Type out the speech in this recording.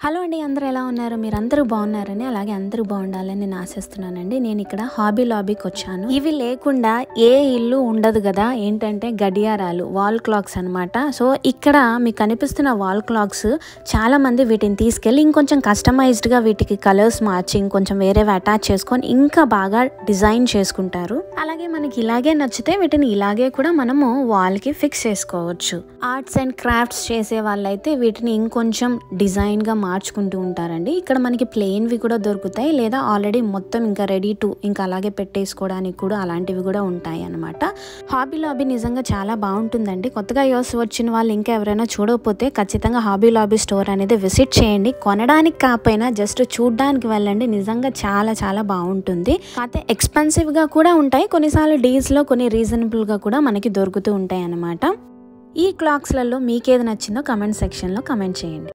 hello అండి అందరూ ఎలా ఉన్నారు మీరు అందరూ బాగున్నారని అలాగే అందరూ బాగుండాలని నేను ఆశిస్తున్నానండి నేను ఇక్కడ హాబీ లాబీకి వచ్చాను ఇవి లేకుండా ఏ ఇల్లు ఉండదు కదా ఏంటంటే గడియారాలు వాల్ క్లాక్స్ అన్నమాట సో ఇక్కడ మీకు కనిపిస్తున్న వాల్ క్లాక్స్ చాలా మంది వీటిని తీసుకెళ్ళి ఇంకొంచెం కస్టమైజ్డ్గా వీటికి కలర్స్ మార్చి ఇంకొంచెం వేరేవి అటాచ్ చేసుకొని ఇంకా బాగా డిజైన్ చేసుకుంటారు అలాగే మనకి ఇలాగే నచ్చితే వీటిని ఇలాగే కూడా మనము వాల్కి ఫిక్స్ చేసుకోవచ్చు ఆర్ట్స్ అండ్ క్రాఫ్ట్స్ చేసే వాళ్ళైతే వీటిని ఇంకొంచెం డిజైన్గా మార్చుకుంటూ ఉంటారండి ఇక్కడ మనకి ప్లెయిన్వి కూడా దొరుకుతాయి లేదా ఆల్రెడీ మొత్తం ఇంకా రెడీ టు ఇంకా అలాగే పెట్టేసుకోవడానికి కూడా అలాంటివి కూడా ఉంటాయి అనమాట హాబీ లాబీ నిజంగా చాలా బాగుంటుందండి కొత్తగా యోస్ వచ్చిన వాళ్ళు ఇంకా ఎవరైనా చూడకపోతే ఖచ్చితంగా హాబీ లాబీ స్టోర్ అనేది విజిట్ చేయండి కొనడానికి కాకపోయినా జస్ట్ చూడడానికి వెళ్ళండి నిజంగా చాలా చాలా బాగుంటుంది కాకపోతే ఎక్స్పెన్సివ్గా కూడా ఉంటాయి కొన్నిసార్లు డీల్స్లో కొన్ని రీజనబుల్గా కూడా మనకి దొరుకుతూ ఉంటాయి అన్నమాట ఈ క్లాక్స్లలో మీకేది నచ్చిందో కమెంట్ సెక్షన్లో కమెంట్ చేయండి